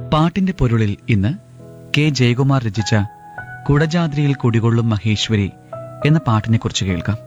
പാട്ടിന്റെ പൊരുളിൽ ഇന്ന് കെ ജയകുമാർ രചിച്ച കുടജാദ്രിയിൽ കുടികൊള്ളും മഹേശ്വരി എന്ന പാട്ടിനെക്കുറിച്ച് കേൾക്കാം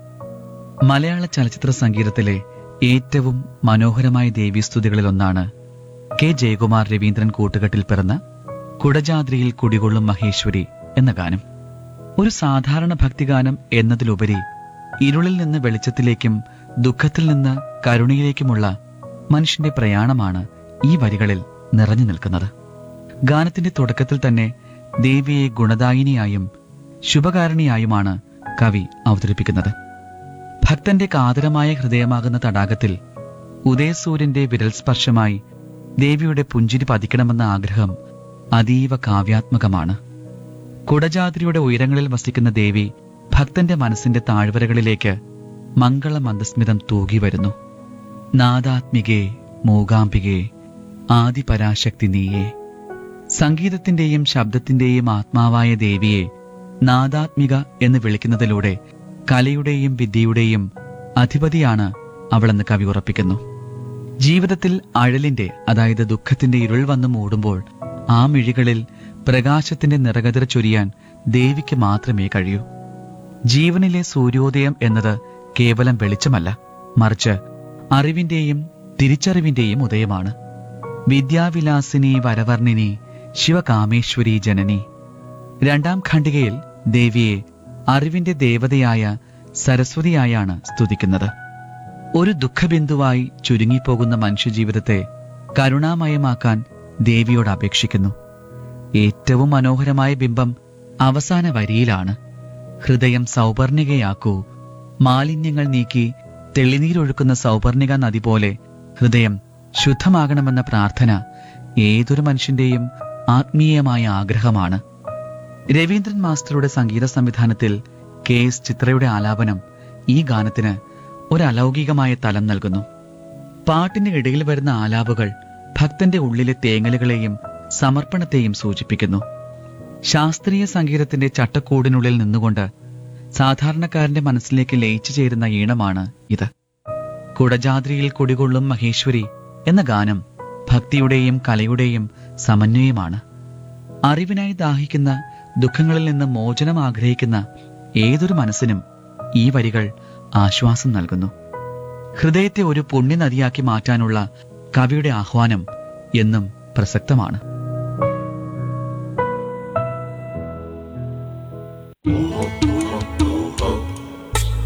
മലയാള ചലച്ചിത്ര സംഗീതത്തിലെ ഏറ്റവും മനോഹരമായ ദേവീസ്തുതികളിലൊന്നാണ് കെ ജയകുമാർ രവീന്ദ്രൻ കൂട്ടുകെട്ടിൽ പിറന്ന കുടജാദ്രിയിൽ കുടികൊള്ളും മഹേശ്വരി എന്ന ഗാനം ഒരു സാധാരണ ഭക്തിഗാനം എന്നതിലുപരി ഇരുളിൽ നിന്ന് വെളിച്ചത്തിലേക്കും ദുഃഖത്തിൽ നിന്ന് കരുണയിലേക്കുമുള്ള മനുഷ്യന്റെ പ്രയാണമാണ് ഈ വരികളിൽ നിറഞ്ഞു നിൽക്കുന്നത് ഗാനത്തിന്റെ തുടക്കത്തിൽ തന്നെ ദേവിയെ ഗുണദായിനിയായും ശുഭകാരണിയായുമാണ് കവി അവതരിപ്പിക്കുന്നത് ഭക്തന്റെ കാതരമായ ഹൃദയമാകുന്ന തടാകത്തിൽ ഉദയസൂര്യന്റെ വിരൽ സ്പർശമായി ദേവിയുടെ പുഞ്ചിരി പതിക്കണമെന്ന ആഗ്രഹം അതീവ കാവ്യാത്മകമാണ് കുടജാദ്രിയുടെ ഉയരങ്ങളിൽ വസിക്കുന്ന ദേവി ഭക്തന്റെ മനസ്സിന്റെ താഴ്വരകളിലേക്ക് മംഗള മന്ദസ്മിതം തൂകി വരുന്നു നാദാത്മികേ മൂകാംബികേ ആദിപരാശക്തി നീയേ സംഗീതത്തിന്റെയും ശബ്ദത്തിന്റെയും ആത്മാവായ ദേവിയെ നാദാത്മിക എന്ന് വിളിക്കുന്നതിലൂടെ കലയുടെയും വിദ്യയുടെയും അധിപതിയാണ് അവളെന്ന് കവി ഉറപ്പിക്കുന്നു ജീവിതത്തിൽ അഴലിന്റെ അതായത് ദുഃഖത്തിന്റെ ഇരുൾ വന്നു മൂടുമ്പോൾ ആ മിഴികളിൽ പ്രകാശത്തിന്റെ നിറകതിർ ചൊരിയാൻ ദേവിക്ക് മാത്രമേ കഴിയൂ ജീവനിലെ സൂര്യോദയം എന്നത് കേവലം വെളിച്ചമല്ല മറിച്ച് അറിവിന്റെയും തിരിച്ചറിവിന്റെയും ഉദയമാണ് വിദ്യാവിലാസിനി വരവർണിനി ശിവകാമേശ്വരി ജനനി രണ്ടാം ഖണ്ഡികയിൽ ദേവിയെ അറിവിന്റെ ദേവതയായ സരസ്വതിയായാണ് സ്തുതിക്കുന്നത് ഒരു ദുഃഖബിന്ദുവായി ചുരുങ്ങിപ്പോകുന്ന മനുഷ്യജീവിതത്തെ കരുണാമയമാക്കാൻ ദേവിയോട് അപേക്ഷിക്കുന്നു ഏറ്റവും മനോഹരമായ ബിംബം അവസാന വരിയിലാണ് ഹൃദയം സൗപർണികയാക്കൂ മാലിന്യങ്ങൾ നീക്കി തെളിനീരൊഴുക്കുന്ന സൗപർണിക നദി പോലെ ഹൃദയം ശുദ്ധമാകണമെന്ന പ്രാർത്ഥന ഏതൊരു മനുഷ്യന്റെയും ആത്മീയമായ ആഗ്രഹമാണ് രവീന്ദ്രൻ മാസ്റ്ററുടെ സംഗീത സംവിധാനത്തിൽ കെ എസ് ചിത്രയുടെ ആലാപനം ഈ ഗാനത്തിന് ഒരു അലൗകികമായ തലം നൽകുന്നു പാട്ടിന് ഇടയിൽ വരുന്ന ആലാപകൾ ഭക്തന്റെ ഉള്ളിലെ തേങ്ങലുകളെയും സമർപ്പണത്തെയും സൂചിപ്പിക്കുന്നു ശാസ്ത്രീയ സംഗീതത്തിന്റെ ചട്ടക്കൂടിനുള്ളിൽ നിന്നുകൊണ്ട് സാധാരണക്കാരന്റെ മനസ്സിലേക്ക് ലയിച്ചു ചേരുന്ന ഈണമാണ് ഇത് കുടജാദ്രിയിൽ കുടികൊള്ളും മഹേശ്വരി എന്ന ഗാനം ഭക്തിയുടെയും കലയുടെയും സമന്വയമാണ് അറിവിനായി ദാഹിക്കുന്ന ദുഃഖങ്ങളിൽ നിന്ന് മോചനം ആഗ്രഹിക്കുന്ന ഏതൊരു മനസ്സിനും ഈ വരികൾ ആശ്വാസം നൽകുന്നു ഹൃദയത്തെ ഒരു പുണ്യനദിയാക്കി മാറ്റാനുള്ള കവിയുടെ ആഹ്വാനം എന്നും പ്രസക്തമാണ്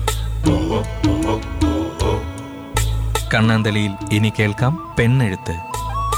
കണ്ണാന്തലിയിൽ ഇനി കേൾക്കാം പെണ്ണെഴുത്ത്